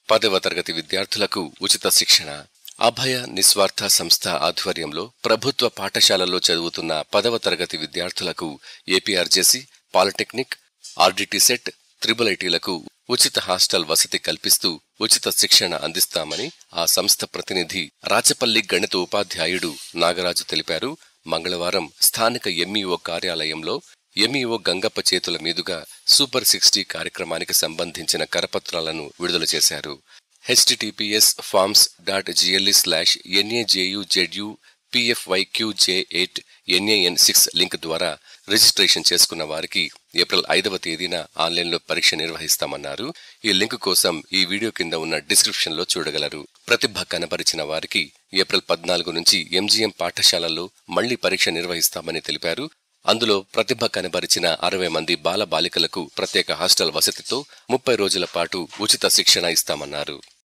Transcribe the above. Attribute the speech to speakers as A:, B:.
A: పదవ తరగతి విద్యార్థులకు ఉచిత శిక్షణ అభయ నిస్వార్థ సంస్థ ఆధ్వర్యంలో ప్రభుత్వ పాఠశాలల్లో చదువుతున్న పదవ తరగతి విద్యార్థులకు APRJC polytechnic RDT CET triple ఐటీలకు ఉచిత హాస్టల్ వసతి కల్పిస్తూ ఉచిత శిక్షణ అందిస్తామని ఆ సంస్థ ప్రతినిధి రాచపల్లి గణిత ఉపాధ్యాయుడు నాగరాజు తెలిపారు మంగళవారం స్థానిక ఎంఈఓ కార్యాలయంలో ఎంఈఓ గంగప్ప చేతుల మీదుగా సూపర్ సిక్స్టీ కార్యక్రమానికి సంబంధించిన కరపత్రాలను విడుదల చేశారు https forms dot gle slash NAJU ZU PFYQJ eight NAN six link ద్వారా రిజిస్ట్రేషన్ చేసుకున్న వారికి ఏప్రిల్ ఐదవ తేదీన ఆన్లైన్లో పరీక్ష నిర్వహిస్తామన్నారు ఈ లింక్ కోసం ఈ వీడియో కింద ఉన్న డిస్క్రిప్షన్ లో చూడగలరు ప్రతిభ కనబరిచిన వారికి ఏప్రిల్ పద్నాలుగు నుంచి ఎంజీఎం పాఠశాలల్లో మళ్లీ పరీక్ష నిర్వహిస్తామని తెలిపారు అందులో ప్రతిభ కనబరిచిన అరవై మంది బాల బాలికలకు ప్రత్యేక హాస్టల్ వసతితో ముప్పై రోజుల పాటు ఉచిత శిక్షణ ఇస్తామన్నారు